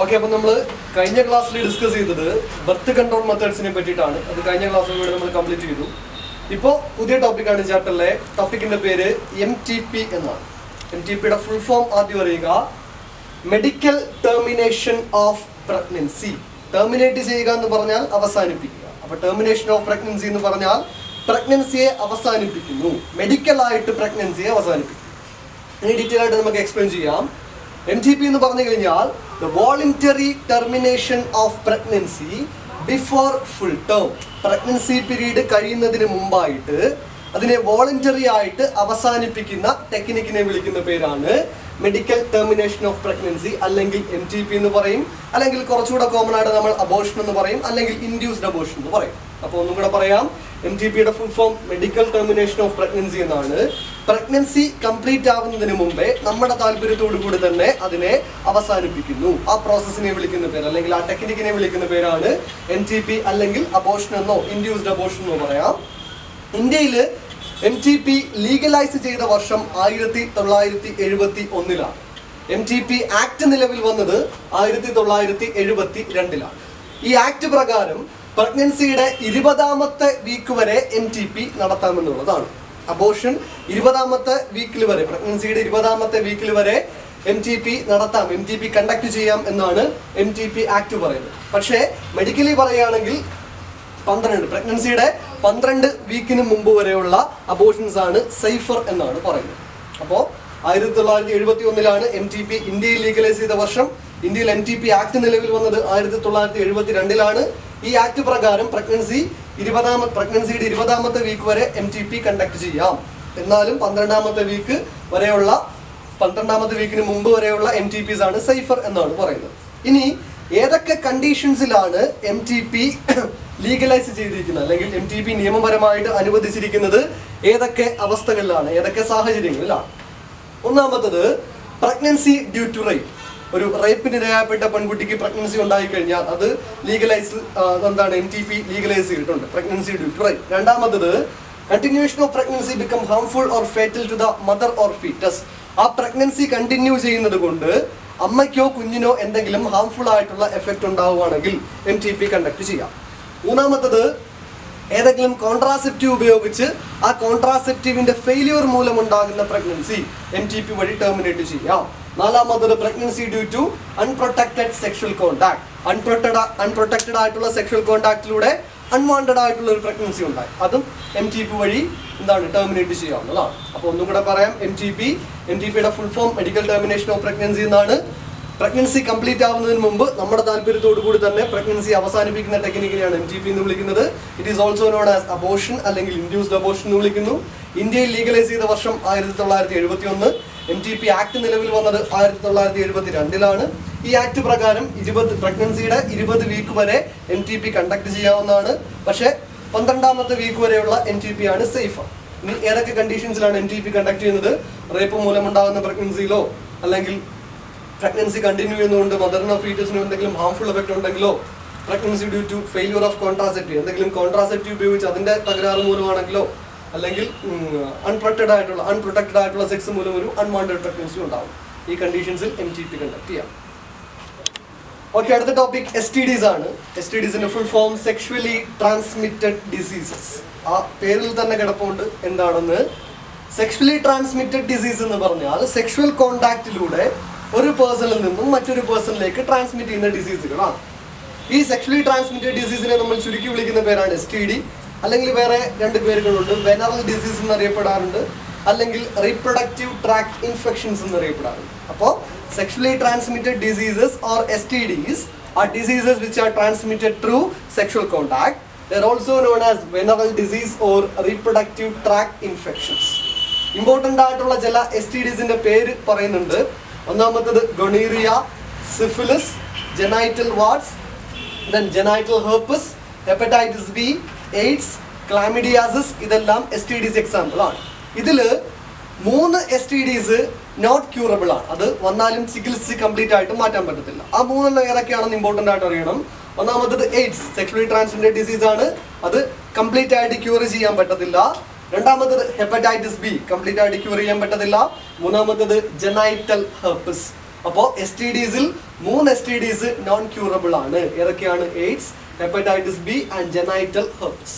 Okay അപ്പം നമ്മൾ കഴിഞ്ഞ ക്ലാസ്സിൽ ഡിസ്കസ് ചെയ്തത് ബർത്ത് കൺട്രോൾ മെത്തേഡ്സിനെ പറ്റിയിട്ടാണ് അത് കഴിഞ്ഞ ക്ലാസ്സിൽ കൂടെ നമ്മൾ കംപ്ലീറ്റ് ചെയ്തു ഇപ്പോൾ പുതിയ ടോപ്പിക്കാണ് ചാപ്റ്ററിലെ ടോപ്പിക്കിന്റെ പേര് എം ടി പി എന്നാണ് എം ടി പിയുടെ ഫുൾ ഫോം ആദ്യം അറിയുക medical termination of pregnancy terminate ചെയ്യുക എന്ന് പറഞ്ഞാൽ അവസാനിപ്പിക്കുക അപ്പൊ ടെർമിനേഷൻ ഓഫ് പ്രഗ്നൻസി എന്ന് പറഞ്ഞാൽ പ്രഗ്നൻസിയെ അവസാനിപ്പിക്കുന്നു മെഡിക്കൽ ആയിട്ട് പ്രഗ്നൻസിയെ അവസാനിപ്പിക്കുന്നു ഇനി ഡീറ്റെയിൽ ആയിട്ട് നമുക്ക് എക്സ്പ്ലെയിൻ ചെയ്യാം എം ടി പി എന്ന് പറഞ്ഞു കഴിഞ്ഞാൽ the voluntary termination of pregnancy before full term pregnancy period കഴിയുന്നതിന് മുമ്പായിട്ട് അതിനെ വോളണ്ടറി ആയിട്ട് അവസാനിപ്പിക്കുന്ന ടെക്നിക്കിനെ വിളിക്കുന്ന പേരാണ് മെഡിക്കൽ ടെർമിനേഷൻ ഓഫ് പ്രഗ്നൻസി അല്ലെങ്കിൽ എം ടി പി എന്ന് പറയും അല്ലെങ്കിൽ കുറച്ചുകൂടെ കോമൺ ആയിട്ട് നമ്മൾ അബോഷൻ എന്ന് പറയും അല്ലെങ്കിൽ ഇൻഡ്യൂസ്ഡ് അബോഷൻ എന്ന് പറയും അപ്പോൾ ഒന്നും കൂടെ പറയാം എം ടി പിയുടെ full form medical termination of pregnancy എന്നാണ് പ്രഗ്നൻസി കംപ്ലീറ്റ് ആവുന്നതിന് മുമ്പേ നമ്മുടെ താല്പര്യത്തോടു കൂടി തന്നെ അതിനെ അവസാനിപ്പിക്കുന്നു ആ പ്രോസസ്സിനെ വിളിക്കുന്ന പേര് അല്ലെങ്കിൽ ആ ടെക്നിക്കിനെ വിളിക്കുന്ന പേരാണ് എം ടി പി അല്ലെങ്കിൽ അബോഷൻ എന്നോ ഇൻഡ്യൂസ്ഡ് അബോഷൻ എന്നോ പറയാം ഇന്ത്യയിൽ എം ടി പി ലീഗലൈസ് ചെയ്ത വർഷം ആയിരത്തി തൊള്ളായിരത്തി എഴുപത്തി ഒന്നിലാണ് എം ടി പി ആക്ട് നിലവിൽ വന്നത് ആയിരത്തി തൊള്ളായിരത്തി എഴുപത്തി രണ്ടിലാണ് ഈ ആക്ട് പ്രകാരം പ്രഗ്നൻസിയുടെ ഇരുപതാമത്തെ വീക്ക് വരെ എം ടി പി നടത്താമെന്നുള്ളതാണ് അബോഷൻ ഇരുപതാമത്തെ വീക്കിൽ വരെ പ്രഗ്നൻസിയുടെ ഇരുപതാമത്തെ വീക്കിൽ വരെ എം ടി പി നടത്താം എം ടി പി കണ്ടക്ട് ചെയ്യാം എന്നാണ് എം ടി പി ആക്ട് പറയുന്നത് പക്ഷേ മെഡിക്കലി പറയുകയാണെങ്കിൽ പന്ത്രണ്ട് പ്രഗ്നൻസിയുടെ പന്ത്രണ്ട് വീക്കിന് മുമ്പ് വരെയുള്ള അബോഷൻസ് ആണ് സേഫർ എന്നാണ് പറയുന്നത് അപ്പോൾ ആയിരത്തി തൊള്ളായിരത്തി എഴുപത്തി ഒന്നിലാണ് എം ടി പി ഇന്ത്യയിൽ ലീഗലൈസ് ചെയ്ത വർഷം ഇന്ത്യയിൽ എം ടി പി ആക്ട് നിലവിൽ വന്നത് ആയിരത്തി തൊള്ളായിരത്തി എഴുപത്തി രണ്ടിലാണ് ഈ ആക്ട് പ്രകാരം പ്രഗ്നൻസി ഇരുപതാമത്തെ പ്രഗ്നൻസിയുടെ ഇരുപതാമത്തെ വീക്ക് വരെ എം ടി പി കണ്ടക്ട് ചെയ്യാം എന്നാലും പന്ത്രണ്ടാമത്തെ വീക്ക് വരെയുള്ള പന്ത്രണ്ടാമത്തെ വീക്കിന് മുമ്പ് വരെയുള്ള എം ടി പിസ് ആണ് സേഫർ എന്നാണ് പറയുന്നത് ഇനി ഏതൊക്കെ കണ്ടീഷൻസിലാണ് എം ടി പി ലീഗലൈസ് ചെയ്തിരിക്കുന്നത് അല്ലെങ്കിൽ എം ടി പി നിയമപരമായിട്ട് അനുവദിച്ചിരിക്കുന്നത് ഏതൊക്കെ അവസ്ഥകളിലാണ് ഏതൊക്കെ സാഹചര്യങ്ങളിലാണ് ഒന്നാമത്തത് പ്രഗ്നൻസി ഡ്യൂ ടു റേപ്പ് ഒരു റേപ്പിന് ഇരയായപ്പെട്ട പെൺകുട്ടിക്ക് പ്രഗ്നൻസി ഉണ്ടായി കഴിഞ്ഞാൽ അത് ലീഗലൈസ് എന്താണ് എം ടി പി ലീഗലൈസ് ചെയ്തിട്ടുണ്ട് പ്രഗ്നൻസി ഡ്യൂ ടു റേപ്പ് രണ്ടാമത്തത് continuation of pregnancy become harmful or fatal to the mother or foetus ആ പ്രഗ്നൻസി കണ്ടിന്യൂ ചെയ്യുന്നത് കൊണ്ട് അമ്മയ്ക്കോ കുഞ്ഞിനോ എന്തെങ്കിലും ഹാർംഫുൾ ആയിട്ടുള്ള എഫക്റ്റ് ഉണ്ടാവുകയാണെങ്കിൽ എം ടി പി കണ്ടക്ട് ചെയ്യാം മൂന്നാമത്തത് ഏതെങ്കിലും കോൺട്രാസെപ്റ്റീവ് ഉപയോഗിച്ച് ആ കോൺട്രാസെപ്റ്റീവിന്റെ ഫെയിലിയർ മൂലം ഉണ്ടാകുന്ന പ്രഗ്നൻസി എം ടി പി വഴി ടെർമിനേറ്റ് ചെയ്യാം നാലാമത്തത് pregnancy due to unprotected sexual contact unprotected unprotected ആയിട്ടുള്ള സെക്ഷൽ കോണ്ടാക്റ്റിലൂടെ അൺവാണ്ടഡ് ആയിട്ടുള്ള ഒരു പ്രഗ്നൻസി ഉണ്ടായി അതും എം ടി പി വഴി എന്താണ് ടെർമിനേറ്റ് ചെയ്യാവുന്നതാണ് അപ്പോൾ ഒന്നും കൂടെ പറയാം M T P M T പിയുടെ full form medical termination of pregnancy എന്നാണ് പ്രഗ്നൻസി കംപ്ലീറ്റ് ആവുന്നതിന് മുമ്പ് നമ്മുടെ താല്പര്യത്തോടു കൂടി തന്നെ പ്രഗ്നൻസി അവസാനിപ്പിക്കുന്ന ടെക്നിക്കിനെയാണ് എം ടി പി എന്ന് വിളിക്കുന്നത് it is also known as abortion അല്ലെങ്കിൽ ഇൻഡ്യൂസ്ഡ് അബോഷൻ എന്ന് വിളിക്കുന്നു ഇന്ത്യയിൽ ലീഗലൈസ് ചെയ്ത വർഷം ആയിരത്തി തൊള്ളായിരത്തി എഴുപത്തി ഒന്ന് എം ടി പി ആക്ട് നിലവിൽ വന്നത് ആയിരത്തി തൊള്ളായിരത്തി എഴുപത്തി രണ്ടിലാണ് ഈ ആക്ട് പ്രകാരം ഇരുപത് പ്രഗ്നൻസിയുടെ ഇരുപത് വീക്ക് വരെ എം ടി പി കണ്ടക്ട് ചെയ്യാവുന്നതാണ് പക്ഷേ പന്ത്രണ്ടാമത്തെ വീക്ക് വരെയുള്ള എം ടി പി ആണ് സേഫ് ഇനി ഏതൊക്കെ കണ്ടീഷൻസിലാണ് എം ടി പി കണ്ടക്ട് ചെയ്യുന്നത് റേപ്പ് മൂലമുണ്ടാകുന്ന പ്രഗ്നൻസിയിലോ അല്ലെങ്കിൽ പ്രഗ്നൻസി കണ്ടിന്യൂ ചെയ്യുന്നതുകൊണ്ട് മദറിനോ ഫീറ്റസിനോ എന്തെങ്കിലും ഹാർംഫുൾ എഫക്ട് ഉണ്ടെങ്കിലോ pregnancy due to failure of contraceptive എന്തെങ്കിലും കോൺട്രാസെപ്റ്റീവ് ഉപയോഗിച്ച് അതിന്റെ തകരാറ് മൂലമാണെങ്കിലോ അല്ലെങ്കിൽ അൺപ്രൊട്ടക്റ്റഡ് ആയിട്ടുള്ള അൺപ്രൊട്ടക്റ്റഡ് ആയിട്ടുള്ള സെക്സ് മൂലം ഒരു അൺവാണ്ടഡ് പ്രഗ്നൻസി ഉണ്ടാവും ഈ കണ്ടീഷൻസിൽ എം ടി പി കണ്ടക്ട് ചെയ്യാം ഓക്കെ അടുത്ത ടോപ്പിക് എസ് ടി ഡിസ് ആണ് എസ് ടി ഡിസിന്റെ full form sexually transmitted diseases ആ പേരിൽ തന്നെ കിടപ്പുണ്ട് എന്താണെന്ന് സെക്ഷുവലി ട്രാൻസ്മിറ്റഡ് ഡിസീസ് എന്ന് പറഞ്ഞാൽ സെക്ഷുവൽ കോണ്ടാക്റ്റിലൂടെ ഒരു പേഴ്സണിൽ നിന്നും മറ്റൊരു പേഴ്സണിലേക്ക് ട്രാൻസ്മിറ്റ് ചെയ്യുന്ന ഡിസീസുകളാണ് ഈ സെക്ഷുവലി ട്രാൻസ്മിറ്റഡ് ഡിസീസിനെ നമ്മൾ ചുരുക്കി വിളിക്കുന്ന പേരാണ് എസ് ടി ഡി അല്ലെങ്കിൽ വേറെ രണ്ട് പേരുകളുണ്ട് വെനറൽ ഡിസീസ് എന്നറിയപ്പെടാറുണ്ട് അല്ലെങ്കിൽ റീപ്രൊഡക്റ്റീവ് ട്രാക്ട് ഇൻഫെക്ഷൻസ് എന്നറിയപ്പെടാറുണ്ട് അപ്പോൾ sexually transmitted diseases or S T Ds are diseases which are transmitted through sexual contact they're also known as venereal disease or reproductive tract infections important ആയിട്ടുള്ള ചില S T ഡിസിന്റെ പേര് പറയുന്നുണ്ട് ഒന്നാമത്തത് gonorrhoea syphilis genital warts then genital herpes hepatitis B AIDS chlamydiasis ഇതെല്ലാം S T Ds example ആണ് ഇതിൽ മൂന്ന് S T Ds not curable ആണ് അത് വന്നാലും ചികിത്സിച്ച് കംപ്ലീറ്റ് ആയിട്ട് മാറ്റാൻ പറ്റത്തില്ല ആ മൂന്നെണ്ണം ഏതൊക്കെയാണെന്ന് ഇമ്പോർട്ടൻ്റ് ആയിട്ട് അറിയണം ഒന്നാമത്തത് എയ്ഡ്സ് സെക്ഷലി ട്രാൻസ്മിറ്റഡ് ഡിസീസ് ആണ് അത് കംപ്ലീറ്റ് ആയിട്ട് ക്യൂർ ചെയ്യാൻ പറ്റത്തില്ല രണ്ടാമത്തത് ഹെപ്പറ്റൈറ്റിസ് ബി കംപ്ലീറ്റ് ആയിട്ട് ക്യൂർ ചെയ്യാൻ പറ്റത്തില്ല മൂന്നാമത്തത് ജെനൈറ്റൽ ഹെർപ്പസ് അപ്പോൾ എസ് ടി ഡിസിൽ മൂന്ന് S T Ds non curable ആണ് ഏതൊക്കെയാണ് AIDS hepatitis B and genital herpes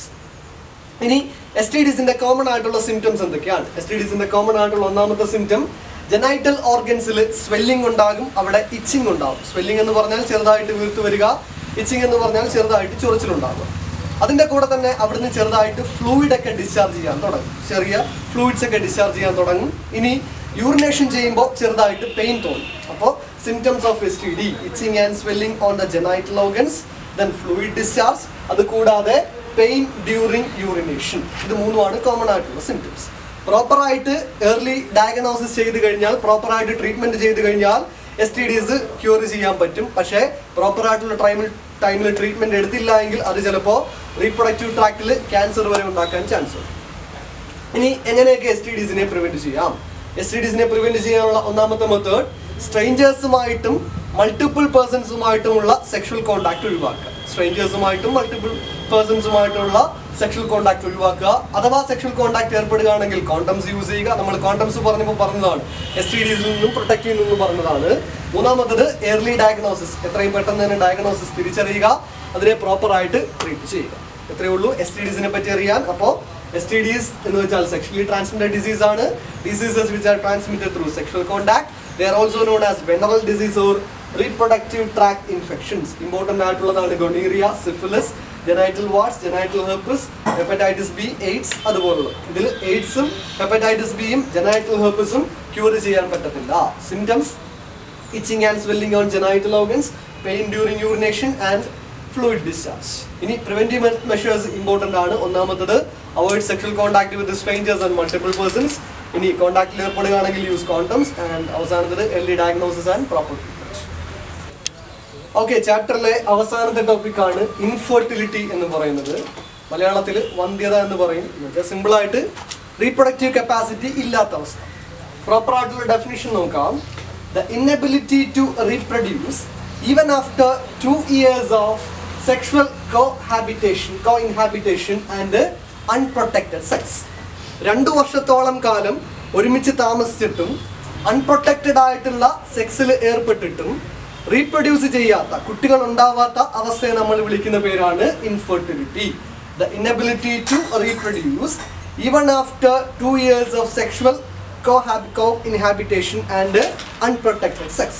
ഇനി എസ് ടി ഡിസിന്റെ കോമൺ ആയിട്ടുള്ള സിംറ്റംസ് എന്തൊക്കെയാണ് എസ് ടി ഡിസിന്റെ കോമൺ ആയിട്ടുള്ള ഒന്നാമത്തെ സിംറ്റം ജനൈറ്റൽ ഓർഗൻസിൽ സ്വെല്ലിംഗ് ഉണ്ടാകും അവിടെ ഇച്ചിങ് ഉണ്ടാകും സ്വെല്ലിംഗ് എന്ന് പറഞ്ഞാൽ ചെറുതായിട്ട് വീർത്തു വരിക ഇച്ചിങ് എന്ന് പറഞ്ഞാൽ ചെറുതായിട്ട് ചൊറിച്ചിലുണ്ടാകും അതിന്റെ കൂടെ തന്നെ അവിടുന്ന് ചെറുതായിട്ട് ഫ്ലൂയിഡ് ഒക്കെ ഡിസ്ചാർജ് ചെയ്യാൻ തുടങ്ങും ചെറിയ ഫ്ലൂയിഡ്സ് ഒക്കെ ഡിസ്ചാർജ് ചെയ്യാൻ തുടങ്ങും ഇനി യൂറിനേഷൻ ചെയ്യുമ്പോൾ ചെറുതായിട്ട് പെയിൻ തോന്നും അപ്പോൾ symptoms of S T D itching and swelling on the genital organs then fluid discharge അത് കൂടാതെ പെയിൻ ഡ്യൂറിങ് യൂറിനേഷൻ ഇത് മൂന്നുമാണ് കോമൺ ആയിട്ടുള്ള സിംറ്റംസ് പ്രോപ്പറായിട്ട് ഏർലി ഡയഗ്നോസിസ് ചെയ്ത് കഴിഞ്ഞാൽ പ്രോപ്പറായിട്ട് ട്രീറ്റ്മെന്റ് ചെയ്ത് കഴിഞ്ഞാൽ എസ് ടി ഡിസ് ക്യൂർ ചെയ്യാൻ പറ്റും പക്ഷേ പ്രോപ്പറായിട്ടുള്ള ടൈമിൽ ടൈമിൽ ട്രീറ്റ്മെന്റ് എടുത്തില്ല എങ്കിൽ അത് ചിലപ്പോൾ റീപ്രൊഡക്റ്റീവ് ട്രാക്റ്റിൽ ക്യാൻസർ വരെ ഉണ്ടാക്കാൻ ചാൻസ് ഉണ്ട് ഇനി എങ്ങനെയൊക്കെ എസ് ടി ഡിസിനെ പ്രിവെന്റ് ചെയ്യാം എസ് ടി ഡിസിനെ പ്രിവെന്റ് ചെയ്യാനുള്ള ഒന്നാമത്തെ മെത്തേഡ് സ്ട്രേഞ്ചേഴ്സുമായിട്ടും മൾട്ടിപ്പിൾ പേഴ്സൺസുമായിട്ടുമുള്ള സെക്ഷൽ കോണ്ടാക്ട് ഒഴിവാക്കുക സ്ട്രേഞ്ചേഴ്സുമായിട്ടും മൾട്ടിപ്പിൾ പേഴ്സൺസുമായിട്ടുള്ള സെക്ഷൽ കോണ്ടാക്ട് ഒഴിവാക്കുക അഥവാ സെക്ഷൽ കോണ്ടാക്ട് ഏർപ്പെടുകയാണെങ്കിൽ കോണ്ടംസ് യൂസ് ചെയ്യുക നമ്മൾ കോണ്ടംസ് പറഞ്ഞപ്പോൾ പറഞ്ഞതാണ് എസ് ടി ഡിസിൽ നിന്നും പ്രൊട്ടക്ട് ചെയ്യുന്നു പറഞ്ഞതാണ് മൂന്നാമത്തത് എയർലി ഡയഗ്നോസിസ് എത്രയും പെട്ടെന്ന് തന്നെ ഡയഗ്നോസിസ് തിരിച്ചറിയുക അതിനെ പ്രോപ്പർ ആയിട്ട് ട്രീറ്റ് ചെയ്യുക എത്രയേ ഉള്ളൂ എസ് ടി ഡിസിനെ പറ്റി അറിയാൻ അപ്പോൾ എസ് ടി ഡിസ് എന്ന് വെച്ചാൽ സെക്ഷലി ട്രാൻസ്മിറ്റഡ് ഡിസീസ് ആണ് diseases which are transmitted through sexual contact they are also known as venereal disease or reproductive tract infections important ആയിട്ടുള്ളതാണ് gonorrhoea syphilis genital warts genital herpes hepatitis B AIDS അതുപോലുള്ള ഇതിൽ എയ്ഡ്സും ഹെപ്പറ്റൈറ്റിസ് ബിയും ജെനൈറ്റൽ ഹെർപ്പസും cure ചെയ്യാൻ പറ്റത്തില്ല symptoms itching and swelling on genital organs, pain during urination and fluid discharge. ഇനി പ്രിവെന്റീവ് മെഷേഴ്സ് ഇമ്പോർട്ടന്റ് ആണ് ഒന്നാമത്തത് avoid sexual contact with strangers and multiple persons ഇനി കോൺടാക്റ്റിൽ ഏർപ്പെടുകയാണെങ്കിൽ യൂസ് കോണ്ടംസ് ആൻഡ് അവസാനത്തത് early diagnosis and proper treatment okay ചാപ്റ്ററിലെ അവസാനത്തെ ടോപ്പിക്കാണ് ഇൻഫെർട്ടിലിറ്റി എന്ന് പറയുന്നത് മലയാളത്തിൽ വന്ധ്യത എന്ന് പറയും സിമ്പിൾ ആയിട്ട് റീപ്രൊഡക്റ്റീവ് കപ്പാസിറ്റി ഇല്ലാത്ത അവസ്ഥ പ്രോപ്പർ ആയിട്ടുള്ള ഡെഫിനിഷൻ നോക്കാം the inability to reproduce even after two years of sexual cohabitation co inhabitation and unprotected sex രണ്ടു വർഷത്തോളം കാലം ഒരുമിച്ച് താമസിച്ചിട്ടും അൺപ്രൊട്ടക്റ്റഡ് ആയിട്ടുള്ള സെക്സിൽ ഏർപ്പെട്ടിട്ടും റീപ്രൊഡ്യൂസ് ചെയ്യാത്ത കുട്ടികൾ ഉണ്ടാവാത്ത അവസ്ഥയെ നമ്മൾ വിളിക്കുന്ന പേരാണ് infertility the inability to reproduce even after two years of sexual co co inhabitation and unprotected sex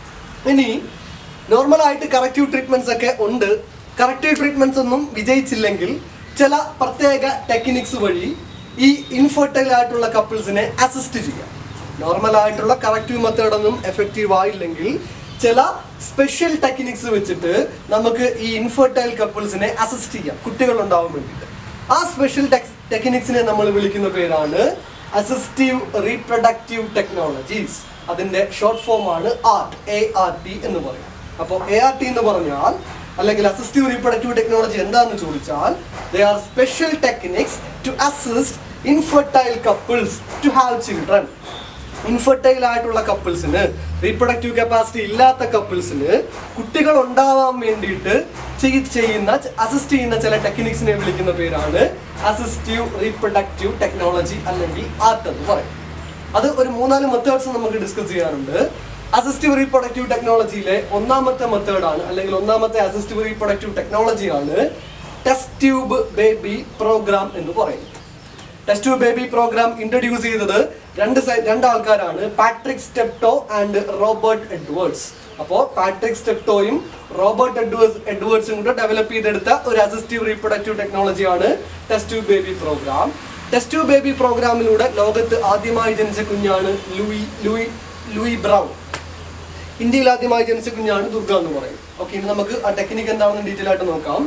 ഇനി നോർമലായിട്ട് കറക്റ്റീവ് ട്രീറ്റ്മെന്റ്സ് ഒക്കെ ഉണ്ട് കറക്റ്റീവ് ട്രീറ്റ്മെന്റ്സ് ഒന്നും വിജയിച്ചില്ലെങ്കിൽ ചില പ്രത്യേക ടെക്നിക്സ് വഴി ഈ ഇൻഫെർട്ടൈൽ ആയിട്ടുള്ള കപ്പിൾസിനെ അസിസ്റ്റ് ചെയ്യാം നോർമൽ ആയിട്ടുള്ള കറക്റ്റീവ് മെത്തേഡ് ഒന്നും എഫക്റ്റീവ് ആയില്ലെങ്കിൽ ചില സ്പെഷ്യൽ ടെക്നിക്സ് വെച്ചിട്ട് നമുക്ക് ഈ ഇൻഫെർട്ടൈൽ കപ്പിൾസിനെ അസിസ്റ്റ് ചെയ്യാം കുട്ടികൾ ഉണ്ടാവാൻ വേണ്ടിയിട്ട് ആ സ്പെഷ്യൽ ടെക്നിക്സിനെ നമ്മൾ വിളിക്കുന്ന പേരാണ് അസിസ്റ്റീവ് റീപ്രൊഡക്റ്റീവ് ടെക്നോളജീസ് അതിന്റെ ഷോർട്ട് ഫോം ആണ് ആർട്ട് എ ആർ ടി എന്ന് പറയും അപ്പോൾ എ ആർ ടി എന്ന് പറഞ്ഞാൽ അല്ലെങ്കിൽ അസിസ്റ്റീവ് റീപ്രൊഡക്റ്റീവ് ടെക്നോളജി എന്താണെന്ന് ചോദിച്ചാൽ they are special techniques to assist infertile couples to have children infertile ആയിട്ടുള്ള കപ്പിൾസിന് റീപ്രൊഡക്റ്റീവ് കപ്പാസിറ്റി ഇല്ലാത്ത കപ്പിൾസിന് കുട്ടികൾ ഉണ്ടാവാൻ വേണ്ടിയിട്ട് ചെയ്- ചെയ്യുന്ന അസിസ്റ്റ് ചെയ്യുന്ന ചില ടെക്നിക്സിനെ വിളിക്കുന്ന പേരാണ് അസിസ്റ്റീവ് റീപ്രൊഡക്റ്റീവ് ടെക്നോളജി അല്ലെങ്കിൽ ആർട്ട് എന്ന് പറയും അത് ഒരു മൂന്നാല് മെത്തേഡ്സ് നമുക്ക് ഡിസ്കസ് ചെയ്യാറുണ്ട് അസിസ്റ്റീവ് റീപ്രൊഡക്റ്റീവ് ടെക്നോളജിയിലെ ഒന്നാമത്തെ മെത്തേഡാണ് അല്ലെങ്കിൽ ഒന്നാമത്തെ അസിസ്റ്റീവ് റീപ്രൊഡക്റ്റീവ് ടെക്നോളജിയാണ് ടെസ്റ്റ് ട്യൂബ് ബേബി പ്രോഗ്രാം എന്ന് പറയുന്നത് test tube baby programme introduce ചെയ്തത് രണ്ട് സൈ- രണ്ട് ആൾക്കാരാണ് Patrick Steptoe and Robert Edwards അപ്പോൾ പാട്രിക് സ്റ്റെപ്റ്റോയും റോബർട്ട് എഡ്വേർഡ്സ് എഡ്വേർഡ്സും കൂടെ ഡെവലപ്പ് ചെയ്തെടുത്ത ഒരു അസിസ്റ്റീവ് റീപ്രൊഡക്റ്റീവ് ടെക്നോളജിയാണ് test tube baby programme test tube baby പ്രോഗ്രാമിലൂടെ ലോകത്ത് ആദ്യമായി ജനിച്ച കുഞ്ഞാണ് ലൂയി ലൂയി ലൂയി ബ്രൗൺ ഇന്ത്യയിൽ ആദ്യമായി ജനിച്ച കുഞ്ഞാണ് ദുർഗ എന്ന് പറയും ഓക്കെ ഇനി നമുക്ക് ആ ടെക്നിക്ക് എന്താണെന്ന് ഡീറ്റെയിൽ ആയിട്ട് നോക്കാം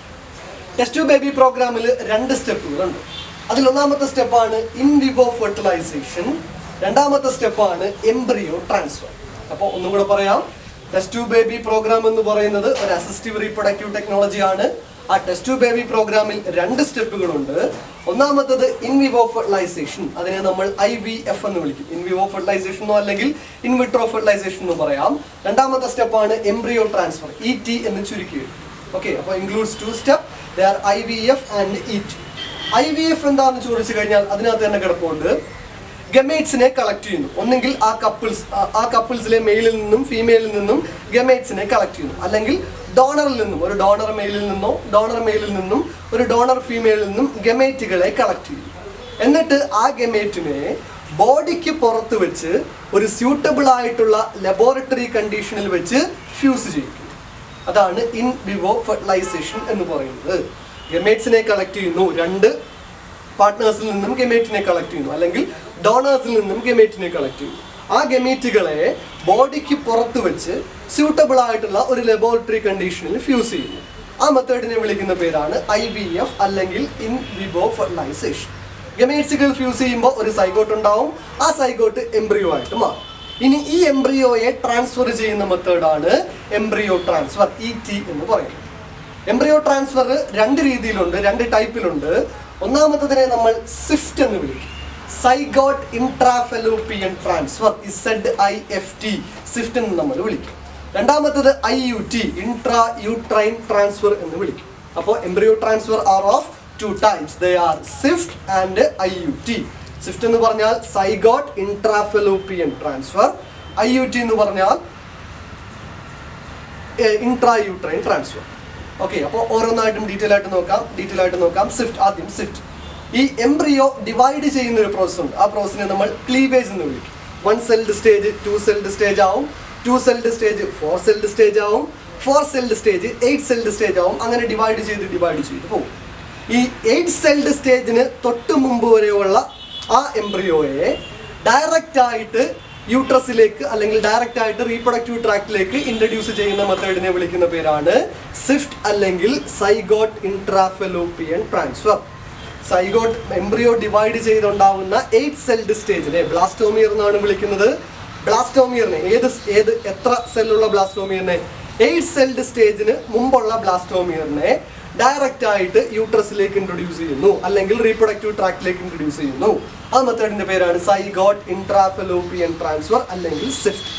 ടെസ്റ്റ് ബേബി പ്രോഗ്രാമിൽ രണ്ട് സ്റ്റെപ്പുകളുണ്ട് അതിൽ ഒന്നാമത്തെ സ്റ്റെപ്പാണ് ഇൻ വിവോ ഫെർട്ടിലൈസേഷൻ രണ്ടാമത്തെ സ്റ്റെപ്പാണ് എംബ്രിയോ ട്രാൻസ്ഫർ അപ്പോൾ ഒന്നും കൂടെ പറയാം ടെസ്റ്റ് ബേബി പ്രോഗ്രാം എന്ന് പറയുന്നത് ഒരു അസിസ്റ്റീവ് റീപ്രൊഡക്റ്റീവ് ടെക്നോളജിയാണ് ആ ടെസ്റ്റ് ബേബി പ്രോഗ്രാമിൽ രണ്ട് സ്റ്റെപ്പുകളുണ്ട് ഒന്നാമത്തത് ഇൻ വിവോ ഫെർട്ടിലൈസേഷൻ അതിനെ നമ്മൾ ഐ വി എഫ് എന്ന് വിളിക്കും ഇൻ വിവോ ഫെർട്ടിലൈസേഷൻ എന്നോ അല്ലെങ്കിൽ ഇൻ വിട്രോ ഫെർട്ടിലൈസേഷൻ എന്ന് പറയാം രണ്ടാമത്തെ സ്റ്റെപ്പാണ് എംബ്രിയോ ട്രാൻസ്ഫർ ഇ ടി എന്ന് ചുരുക്കി ഓക്കെ അപ്പോൾ includes two step they are I V F and E T I V F എന്താണെന്ന് ചോദിച്ചു കഴിഞ്ഞാൽ അതിനകത്ത് തന്നെ കിടപ്പുണ്ട് ഗമേറ്റ്സിനെ കളക്ട് ചെയ്യുന്നു ഒന്നെങ്കിൽ ആ കപ്പിൾസ് ആ കപ്പിൾസിലെ മെയിലിൽ നിന്നും ഫീമെയിലിൽ നിന്നും ഗമേറ്റ്സിനെ കളക്ട് ചെയ്യുന്നു അല്ലെങ്കിൽ ഡോണറിൽ നിന്നും ഒരു ഡോണർ മെയിലിൽ നിന്നോ ഡോണർ മെയിലിൽ നിന്നും ഒരു ഡോണർ ഫീമെയിലിൽ നിന്നും ഗമേറ്റുകളെ കളക്ട് ചെയ്യുന്നു എന്നിട്ട് ആ ഗമേറ്റിനെ ബോഡിക്ക് പുറത്ത് വെച്ച് ഒരു സ്യൂട്ടബിൾ ആയിട്ടുള്ള ലബോറട്ടറി കണ്ടീഷനിൽ വെച്ച് ഫ്യൂസ് ചെയ്യിക്കുന്നു അതാണ് ഇൻ വിവോ ഫെർട്ടിലൈസേഷൻ എന്ന് പറയുന്നത് ഗമേറ്റ്സിനെ കളക്ട് ചെയ്യുന്നു രണ്ട് പാർട്ട്നേഴ്സിൽ നിന്നും ഗമേറ്റിനെ കളക്ട് ചെയ്യുന്നു അല്ലെങ്കിൽ ഡോണേഴ്സിൽ നിന്നും ഗമേറ്റിനെ കളക്ട് ചെയ്യുന്നു ആ ഗമേറ്റുകളെ ബോഡിക്ക് പുറത്ത് വെച്ച് സ്യൂട്ടബിൾ ആയിട്ടുള്ള ഒരു ലബോറട്ടറി കണ്ടീഷനിൽ ഫ്യൂസ് ചെയ്യുന്നു ആ മെത്തേഡിനെ വിളിക്കുന്ന പേരാണ് ഐ വി എഫ് അല്ലെങ്കിൽ ഇൻ വിവോ ഫെർട്ടിലൈസേഷൻ ഗമേറ്റ്സുകൾ ഫ്യൂസ് ചെയ്യുമ്പോൾ ഒരു സൈഗോട്ട് ഉണ്ടാവും ആ സൈഗോട്ട് എംബ്രിയോ ആയിട്ട് മാറും ഇനി ഈ എംബ്രിയോയെ ട്രാൻസ്ഫർ ചെയ്യുന്ന മെത്തേഡാണ് എംബ്രിയോ ട്രാൻസ്ഫർ ഇ ടി എന്ന് പറയുന്നത് എംബ്രിയോ ട്രാൻസ്ഫർ രണ്ട് രീതിയിലുണ്ട് രണ്ട് ടൈപ്പിലുണ്ട് ഒന്നാമത്തതിനെ നമ്മൾ സ്വിഫ്റ്റ് എന്ന് വിളിക്കും zygote intrafallopian transfer Z I F T ZIFT എന്ന് നമ്മൾ വിളിക്കും രണ്ടാമത്തത് I U T intra uterine transfer എന്ന് വിളിക്കും അപ്പോൾ embryo transfer are of two types they are ZIFT and I U T ZIFT എന്ന് പറഞ്ഞാൽ zygote intrafallopian transfer I U T എന്ന് പറഞ്ഞാൽ ഇൻട്രാ യൂട്രൈൻ ട്രാൻസ്ഫർ ഓക്കെ അപ്പോൾ ഓരോന്നായിട്ടും ഡീറ്റെയിൽ ആയിട്ട് നോക്കാം ഡീറ്റെയിൽ ആയിട്ട് നോക്കാം സ്വിഫ്റ്റ് ആദ്യം സ്വിഫ്റ്റ് ഈ എംബ്രിയോ ഡിവൈഡ് ചെയ്യുന്ന ഒരു പ്രോസസ് ഉണ്ട് ആ പ്രോസസ്സിനെ നമ്മൾ ക്ലീവേജ് എന്ന് വിളിക്കും one celled stage two celled stage ആവും two celled stage four celled stage ആവും four celled stage eight celled stage ആവും അങ്ങനെ ഡിവൈഡ് ചെയ്ത് ഡിവൈഡ് ചെയ്ത് പോകും ഈ എയ്റ്റ് സെൽഡ് സ്റ്റേജിന് തൊട്ട് മുമ്പ് വരെയുള്ള ആ എംബ്രിയോയെ ഡയറക്റ്റ് ആയിട്ട് യൂട്രസിലേക്ക് അല്ലെങ്കിൽ ഡയറക്റ്റ് ആയിട്ട് റീപ്രൊഡക്റ്റീവ് ട്രാക്റ്റിലേക്ക് ഇൻട്രൊഡ്യൂസ് ചെയ്യുന്ന മെത്തേഡിനെ വിളിക്കുന്ന പേരാണ് സ്വിഫ്റ്റ് അല്ലെങ്കിൽ zygote intrafallopian transfer zygote embryo divide ചെയ്തുണ്ടാവുന്ന എയ്റ്റ് സെൽഡ് സ്റ്റേജിനെ ബ്ലാസ്റ്റോമിയർ എന്നാണ് വിളിക്കുന്നത് ബ്ലാസ്റ്റോമിയറിനെ ഏത് ഏത് എത്ര സെല്ലുള്ള ബ്ലാസ്റ്റോമിയറിനെ എയ്റ്റ് സെൽഡ് സ്റ്റേജിന് മുമ്പുള്ള ബ്ലാസ്റ്റോമിയറിനെ ഡയറക്റ്റ് ആയിട്ട് യൂട്രസിലേക്ക് ഇൻട്രൊഡ്യൂസ് ചെയ്യുന്നു അല്ലെങ്കിൽ റീപ്രൊഡക്റ്റീവ് ട്രാക്റ്റിലേക്ക് ഇൻട്രൊഡ്യൂസ് ചെയ്യുന്നു ആ മെത്തേഡിന്റെ പേരാണ് സൈഗോട്ട് ഇൻട്രാഫെലോപ്പിയൻ ട്രാൻസ്ഫർ അല്ലെങ്കിൽ സിഫ്റ്റ്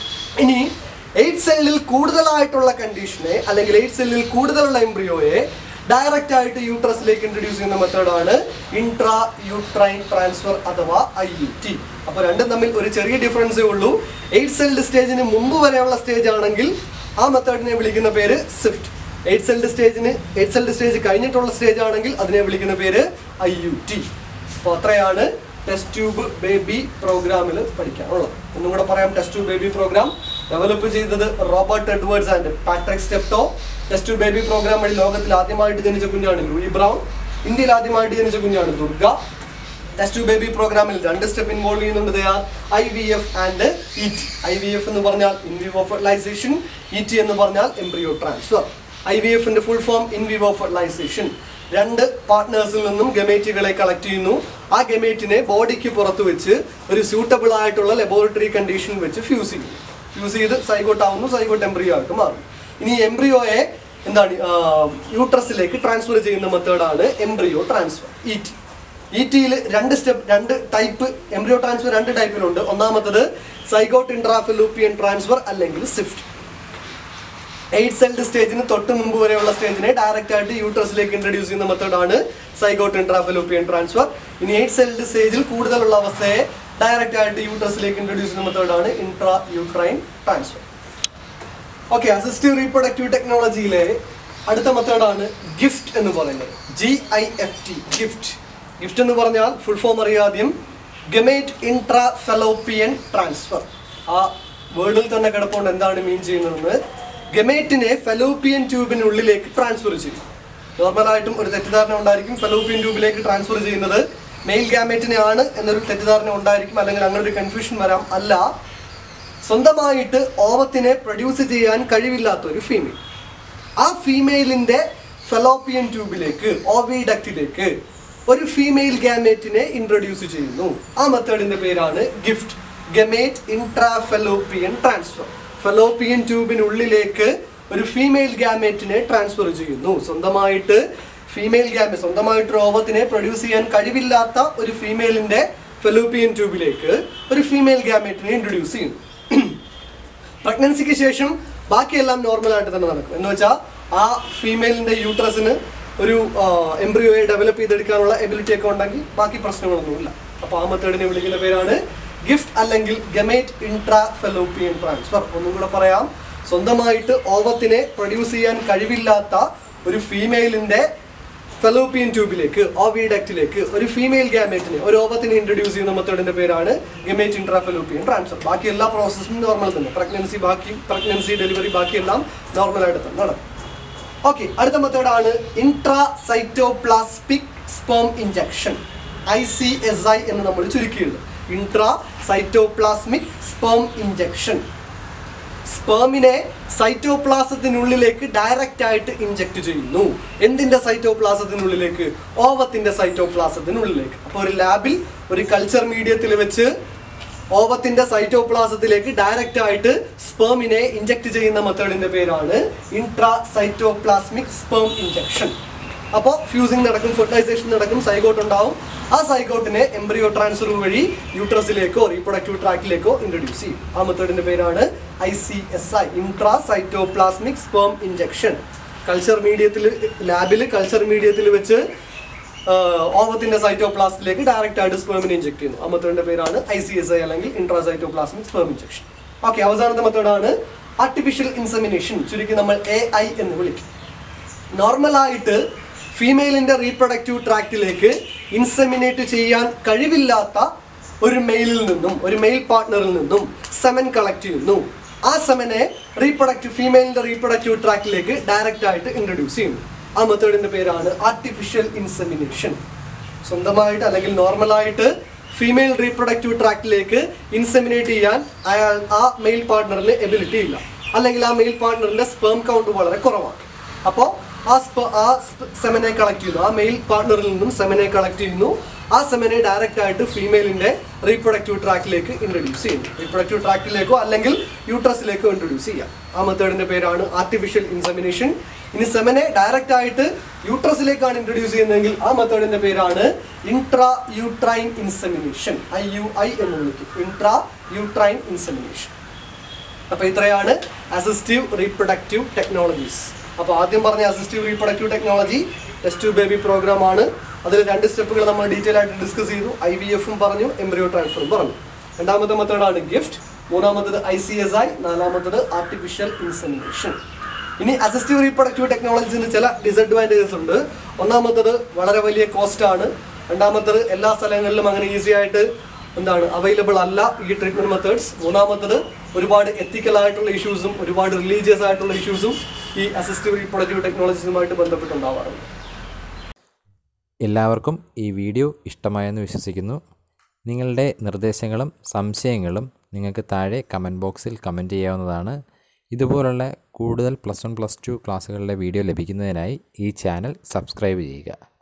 ഇനി എയ്റ്റ് സെല്ലിൽ കൂടുതലായിട്ടുള്ള കണ്ടീഷനെ അല്ലെങ്കിൽ എയ്റ്റ് സെല്ലിൽ കൂടുതലുള്ള എംബ്രിയോയെ ഡയറക്റ്റ് ആയിട്ട് യൂട്രസിലേക്ക് ഇൻട്രൊഡ്യൂസ് ചെയ്യുന്ന മെത്തേഡാണ് ഇൻട്രാ യൂട്രൈൻ ട്രാൻസ്ഫർ അഥവാ ഐ യു ടി അപ്പോൾ രണ്ടും തമ്മിൽ ഒരു ചെറിയ ഡിഫറൻസേ ഉള്ളൂ എയ്റ്റ് സെൽഡ് സ്റ്റേജിന് മുമ്പ് വരെയുള്ള സ്റ്റേജ് ആണെങ്കിൽ ആ മെത്തേഡിനെ വിളിക്കുന്ന പേര് സ്വിഫ്റ്റ് എയ്റ്റ് സെൽഡ് സ്റ്റേജിന് എയ്റ്റ് സെൽഡ് സ്റ്റേജ് കഴിഞ്ഞിട്ടുള്ള സ്റ്റേജ് ആണെങ്കിൽ അതിനെ വിളിക്കുന്ന പേര് ഐ യു ടി അപ്പോൾ അത്രയാണ് ടെസ്റ്റ് ട്യൂബ് ബേബി പ്രോഗ്രാമിൽ പഠിക്കാനുള്ളത് ഒന്നും കൂടെ പറയാം test tube baby programme develop ചെയ്തത് Robert Edwards and Patrick Steptoe test tube baby programme വഴി ലോകത്തിൽ ആദ്യമായിട്ട് ജനിച്ച കുഞ്ഞാണ് ലൂയി ബ്രൗൺ ഇന്ത്യയിൽ ആദ്യമായിട്ട് ജനിച്ച കുഞ്ഞാണ് ദുർഗ ടെസ്റ്റ് ട്യൂബ് ബേബി പ്രോഗ്രാമിൽ രണ്ട് സ്റ്റെപ്പ് ഇൻവോൾവ് ചെയ്യുന്നുണ്ട് I V F and E T I V F എന്ന് പറഞ്ഞാൽ in vivo fertilisation E T എന്ന് പറഞ്ഞാൽ എംബ്രിയോ ട്രാൻസ്ഫർ ഐ വി എഫിന്റെ full form in vivo fertilisation രണ്ട് പാർട്ട്നേഴ്സിൽ നിന്നും ഗമേറ്റുകളെ കളക്ട് ചെയ്യുന്നു ആ ഗമേറ്റിനെ ബോഡിക്ക് പുറത്ത് വെച്ച് ഒരു സ്യൂട്ടബിൾ ആയിട്ടുള്ള ലബോറട്ടറി കണ്ടീഷൻ വെച്ച് ഫ്യൂസ് ചെയ്യും ഫ്യൂസ് ചെയ്ത് സൈഗോട്ട് ആവുന്നു സൈഗോട്ട് എംബ്രിയോ ആയിട്ട് മാറും ഇനി എംബ്രിയോയെ എന്താണ് യൂട്രസിലേക്ക് ട്രാൻസ്ഫർ ചെയ്യുന്ന മെത്തേഡാണ് embryo transfer E T E ടിയിൽ രണ്ട് സ്റ്റെപ്പ് രണ്ട് ടൈപ്പ് എംബ്രിയോ ട്രാൻസ്ഫർ രണ്ട് ടൈപ്പിലുണ്ട് ഒന്നാമത്തത് സൈഗോട്ട് ഇൻട്രാഫിലൂപ്പിയൻ ട്രാൻസ്ഫർ അല്ലെങ്കിൽ സ്വിഫ്റ്റ് എയ്റ്റ് സെൽഡ് സ്റ്റേജിന് തൊട്ട് മുമ്പ് വരെയുള്ള സ്റ്റേജിനെ ഡയറക്റ്റ് ആയിട്ട് യൂട്രസിലേക്ക് ഇൻട്രൊഡ്യൂസ് ചെയ്യുന്ന മെത്തേഡാണ് സൈഗോട്ട് ഇൻട്രാഫിലോപ്പിയൻ ട്രാൻസ്ഫർ ഇനി എയ്റ്റ് സെൽഡ് സ്റ്റേജിൽ കൂടുതലുള്ള അവസ്ഥയെ ഡയറക്റ്റ് ആയിട്ട് യൂട്രസിലേക്ക് ഇൻട്രൊഡ്യൂസ് ചെയ്യുന്ന മെത്തേഡാണ് intra uterine transfer okay assistive reproductive ടെക്നോളജിയിലെ അടുത്ത മെത്തേഡാണ് ഗിഫ്റ്റ് എന്ന് പറയുന്നത് G I F T GIFT GIFT എന്ന് പറഞ്ഞാൽ ഫുൾ ഫോം അറിയാദ്യം ഗമേറ്റ് ഇൻട്രാ ഫെലോപ്പിയൻ ട്രാൻസ്ഫർ ആ വേർഡിൽ തന്നെ കിടപ്പുണ്ട് എന്താണ് മീൻ ചെയ്യുന്നതെന്ന് ഗമേറ്റിനെ ഫെലോപ്പിയൻ ട്യൂബിനുള്ളിലേക്ക് ട്രാൻസ്ഫർ ചെയ്യും നോർമലായിട്ടും ഒരു തെറ്റിദ്ധാരണ ഉണ്ടായിരിക്കും ഫെലോപ്പിയൻ ട്യൂബിലേക്ക് ട്രാൻസ്ഫർ ചെയ്യുന്നത് മെയിൽ ഗാമേറ്റിനെ ആണ് എന്നൊരു തെറ്റിദ്ധാരണ ഉണ്ടായിരിക്കും അല്ലെങ്കിൽ അങ്ങനെ ഒരു കൺഫ്യൂഷൻ വരാം അല്ല സ്വന്തമായിട്ട് ഓവത്തിനെ പ്രൊഡ്യൂസ് ചെയ്യാൻ കഴിവില്ലാത്ത ഒരു ഫീമെയിൽ ആ ഫീമെയിലിന്റെ ഫെലോപ്പിയൻ ട്യൂബിലേക്ക് ഓവിഡക്റ്റിലേക്ക് ഒരു ഫീമെയിൽ ഗാമേറ്റിനെ ഇൻട്രൊഡ്യൂസ് ചെയ്യുന്നു ആ മെത്തേഡിന്റെ പേരാണ് GIFT gamete intrafallopian transfer fallopian ട്യൂബിനുള്ളിലേക്ക് ഒരു ഫീമെയിൽ ഗാമേറ്റിനെ ട്രാൻസ്ഫർ ചെയ്യുന്നു സ്വന്തമായിട്ട് ഫീമെയിൽ ഗാമേറ്റ് സ്വന്തമായിട്ട് ഒരു ഓവത്തിനെ പ്രൊഡ്യൂസ് ചെയ്യാൻ കഴിവില്ലാത്ത ഒരു ഫീമെയിലിന്റെ ഫെലോപ്പിയൻ ട്യൂബിലേക്ക് ഒരു ഫീമെയിൽ ഗാമേറ്റിനെ ഇൻട്രൊഡ്യൂസ് ചെയ്യുന്നു പ്രഗ്നൻസിക്ക് ശേഷം ബാക്കിയെല്ലാം നോർമൽ ആയിട്ട് തന്നെ നടക്കും എന്ന് വെച്ചാൽ ആ ഫീമെയിലിന്റെ യൂട്രസിന് ഒരു എംബ്രിയോയെ ഡെവലപ്പ് ചെയ്തെടുക്കാനുള്ള എബിലിറ്റി ഒക്കെ ഉണ്ടെങ്കിൽ ബാക്കി പ്രശ്നങ്ങളൊന്നുമില്ല അപ്പോൾ ആ മെത്തേഡിനെ വിളിക്കുന്ന പേരാണ് ഗിഫ്റ്റ് അല്ലെങ്കിൽ ഗമേറ്റ് ഇൻട്രാ ഫെലോപ്പിയൻ ട്രാൻസ്ഫർ ഒന്നും കൂടെ പറയാം സ്വന്തമായിട്ട് ഓവത്തിനെ പ്രൊഡ്യൂസ് ചെയ്യാൻ കഴിവില്ലാത്ത ഒരു ഫീമെയിലിന്റെ ഫെലോപ്പിയൻ ട്യൂബിലേക്ക് ഓവിഡക്റ്റിലേക്ക് ഒരു ഫീമെയിൽ ഗാമേറ്റിനെ ഒരു ഓവത്തിനെ ഇൻട്രൊഡ്യൂസ് ചെയ്യുന്ന മെത്തേഡിന്റെ പേരാണ് ഗമേറ്റ് ഇൻട്രാ ഫെലോപ്പിയൻ ട്രാൻസ്ഫർ ബാക്കി എല്ലാ പ്രോസസ്സും നോർമൽ തന്നെ പ്രഗ്നൻസി ബാക്കി പ്രഗ്നൻസി ഡെലിവറി ബാക്കിയെല്ലാം നോർമലായിട്ട് തന്നെ നടക്കും ഓക്കെ അടുത്ത മെത്തേഡാണ് intra cytoplasmic sperm injection I C S I എന്ന് നമ്മൾ ചുരുക്കിയുള്ളത് ഇൻട്രാ സൈറ്റോപ്ലാസ്മിക് സ്പേം ഇഞ്ചക്ഷൻ സ്പേമിനെ സൈറ്റോപ്ലാസത്തിനുള്ളിലേക്ക് ഡയറക്റ്റ് ആയിട്ട് ഇഞ്ചക്ട് ചെയ്യുന്നു എന്തിന്റെ സൈറ്റോപ്ലാസത്തിനുള്ളിലേക്ക് ഓവത്തിന്റെ സൈറ്റോപ്ലാസത്തിനുള്ളിലേക്ക് അപ്പോൾ ഒരു ലാബിൽ ഒരു കൾച്ചർ മീഡിയത്തിൽ വെച്ച് ഓവത്തിന്റെ സൈറ്റോപ്ലാസത്തിലേക്ക് ഡയറക്റ്റ് ആയിട്ട് സ്പേമിനെ ഇഞ്ചക്ട് ചെയ്യുന്ന മെത്തേഡിന്റെ പേരാണ് ഇൻട്രാ സൈറ്റോപ്ലാസ്മിക് സ്പേം ഇഞ്ചക്ഷൻ അപ്പോൾ ഫ്യൂസിങ് നടക്കും ഫെർട്ടിലൈസേഷൻ നടക്കും സൈഗോട്ട് ഉണ്ടാവും ആ സൈഗോട്ടിനെ എംബ്രിയോ ട്രാൻസ്ഫർ വഴി യൂട്രസിലേക്കോ റീപ്രൊഡക്റ്റീവ് ട്രാക്കിലേക്കോ ഇൻട്രൊഡ്യൂസ് ചെയ്യും ആ മെത്തേഡിന്റെ പേരാണ് I C S I intra cytoplasmic sperm injection culture മീഡിയത്തിൽ ലാബിൽ കൾച്ചർ മീഡിയത്തിൽ വെച്ച് ഓവത്തിന്റെ സൈറ്റോപ്ലാസ്റ്റിലേക്ക് ഡയറക്റ്റ് ആയിട്ട് സ്പേമിനെ ഇഞ്ചെക്ട് ചെയ്യുന്നു ആ മെത്തേഡിന്റെ പേരാണ് ഐ സി എസ് ഐ അല്ലെങ്കിൽ intra cytoplasmic sperm injection okay അവസാനത്തെ മെത്തേഡാണ് ആർട്ടിഫിഷ്യൽ ഇൻസെമിനേഷൻ ചുരുക്കി നമ്മൾ എ ഐ എന്ന് വിളിക്കും നോർമലായിട്ട് ഫീമെയിലിന്റെ റീപ്രൊഡക്റ്റീവ് ട്രാക്റ്റിലേക്ക് ഇൻസെമിനേറ്റ് ചെയ്യാൻ കഴിവില്ലാത്ത ഒരു മെയിലിൽ നിന്നും ഒരു മെയിൽ പാർട്ട്ണറിൽ നിന്നും സെമൻ കളക്ട് ചെയ്യുന്നു ആ സെമനെ റീപ്രൊഡക്റ്റീവ് ഫീമെയിലിന്റെ റീപ്രൊഡക്റ്റീവ് ട്രാക്കിലേക്ക് ഡയറക്റ്റ് ആയിട്ട് ഇൻട്രൊഡ്യൂസ് ചെയ്യുന്നു ആ മെത്തേഡിന്റെ പേരാണ് ആർട്ടിഫിഷ്യൽ ഇൻസെമിനേഷൻ സ്വന്തമായിട്ട് അല്ലെങ്കിൽ നോർമലായിട്ട് ഫീമെയിൽ റീപ്രൊഡക്റ്റീവ് ട്രാക്റ്റിലേക്ക് ഇൻസെമിനേറ്റ് ചെയ്യാൻ അയാൾ ആ മെയിൽ പാർട്ട്ണറിന് എബിലിറ്റി ഇല്ല അല്ലെങ്കിൽ ആ മെയിൽ പാർട്ട്ണറിന്റെ സ്പേം കൗണ്ട് വളരെ കുറവാണ് അപ്പോൾ ആ സ്പ ആ സെമനെ കളക്ട് ചെയ്യുന്നു ആ മെയിൽ പാർട്ട്ണറിൽ നിന്നും സെമനെ കളക്ട് ചെയ്യുന്നു ആ സെമനെ ഡയറക്റ്റ് ആയിട്ട് ഫീമെയിലിന്റെ റീപ്രൊഡക്റ്റീവ് ട്രാക്കിലേക്ക് ഇൻട്രൊഡ്യൂസ് ചെയ്യുന്നു റീപ്രൊഡക്റ്റീവ് ട്രാക്കിലേക്കോ അല്ലെങ്കിൽ യൂട്രസിലേക്കോ ഇൻട്രൊഡ്യൂസ് ചെയ്യാം ആ മെത്തേഡിന്റെ പേരാണ് ആർട്ടിഫിഷ്യൽ ഇൻസെമിനേഷൻ ഇനി സെമനെ ഡയറക്റ്റ് ആയിട്ട് യൂട്രസിലേക്കാണ് ഇൻട്രൊഡ്യൂസ് ചെയ്യുന്നതെങ്കിൽ ആ മെത്തേഡിന്റെ പേരാണ് intra uterine insemination I U I എന്ന് വിളിക്കും ഇൻട്രാ യൂട്രൈൻ ഇൻസെമിനേഷൻ അപ്പൊ ഇത്രയാണ് അസിസ്റ്റീവ് റീപ്രൊഡക്റ്റീവ് ടെക്നോളജീസ് അപ്പോൾ ആദ്യം പറഞ്ഞ assistive reproductive technology test tube baby programme ആണ് അതിൽ രണ്ട് സ്റ്റെപ്പുകൾ നമ്മൾ ഡീറ്റെയിൽ ആയിട്ട് ഡിസ്കസ് ചെയ്തു ഐ വി എഫും പറഞ്ഞു എംബ്രിയോ ട്രാൻസ്ഫറും പറഞ്ഞു രണ്ടാമത്തെ മെത്തേഡാണ് ഗിഫ്റ്റ് മൂന്നാമത്തത് ഐ സി എസ് ഐ നാലാമത്തത് ആർട്ടിഫിഷ്യൽ ഇൻസെമിനേഷൻ ഇനി അസിസ്റ്റീവ് റീപ്രൊഡക്റ്റീവ് ടെക്നോളജീസിന് ചില ഡിസഡ്വാൻറ്റേജസ് ഉണ്ട് ഒന്നാമത്തത് വളരെ വലിയ കോസ്റ്റ് ആണ് രണ്ടാമത്തത് എല്ലാ സ്ഥലങ്ങളിലും അങ്ങനെ ഈസി ആയിട്ട് എന്താണ് അവൈലബിൾ അല്ല ഈ ട്രീറ്റ്മെന്റ് മെത്തേഡ്സ് മൂന്നാമത്തത് ഒരുപാട് എത്തിക്കൽ ആയിട്ടുള്ള ഇഷ്യൂസും ഒരുപാട് റിലീജിയസ് ആയിട്ടുള്ള ഇഷ്യൂസും ഈ അസിസ്റ്റീവ് റീപ്രൊഡക്റ്റീവ് ടെക്നോളജീസുമായിട്ട് ബന്ധപ്പെട്ടുണ്ടാവാറുണ്ട് എല്ലാവർക്കും ഈ വീഡിയോ ഇഷ്ടമായെന്ന് വിശ്വസിക്കുന്നു നിങ്ങളുടെ നിർദ്ദേശങ്ങളും സംശയങ്ങളും നിങ്ങൾക്ക് താഴെ കമൻറ്റ് ബോക്സിൽ കമൻറ്റ് ചെയ്യാവുന്നതാണ് ഇതുപോലുള്ള കൂടുതൽ പ്ലസ് വൺ പ്ലസ് ടു ക്ലാസ്സുകളുടെ വീഡിയോ ലഭിക്കുന്നതിനായി ഈ ചാനൽ സബ്സ്ക്രൈബ് ചെയ്യുക